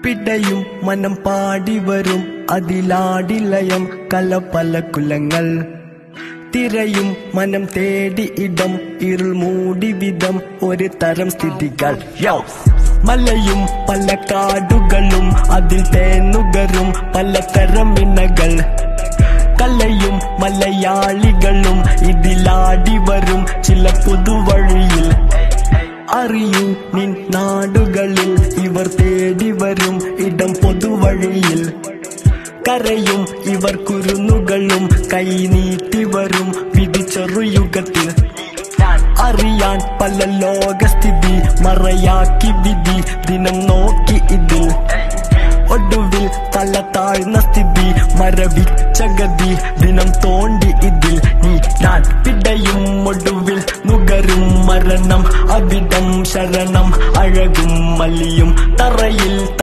പിടയും മനം പാടി വരും അതിലാടിലയം കല പല കുലങ്ങൾ തിരയും മനം തേടി ഇടം ഇരുൾ മൂടി വിധം ഒരു തരം സ്ഥിതികൾ യോ മലയും പല കാടുകളും അതിൽ തേനുകരും പലതരം ഇണകൾ കലയും മലയാളികളും ഇതിലാടി വരും ചില പുതുവഴിയിൽ അറിയൂ നിൻ നാടുകളിൽ ഇവർ തേടി വരും ഇടം പൊതുവഴിയിൽ കരയും ഇവർ കുരുന്നുകളും കൈനീട്ടി വരും വിധിച്ചെറുയുഗത്തിൽ അറിയാൻ പല ലോകസ്ഥിതി മറയാക്കി വിധി ദിനം നോക്കി ഇതിൽ ഒടുവിൽ തല താഴ്ന്ന സ്ഥിതി മരവിച്ച ഗതി ദിനം തോണ്ടി ഇതിൽ നീ ഞാൻ പിടയും ഒടുവിൽ നുകരും മരണം അവിടം ശരണം അഴകും മലിയും തറയിൽ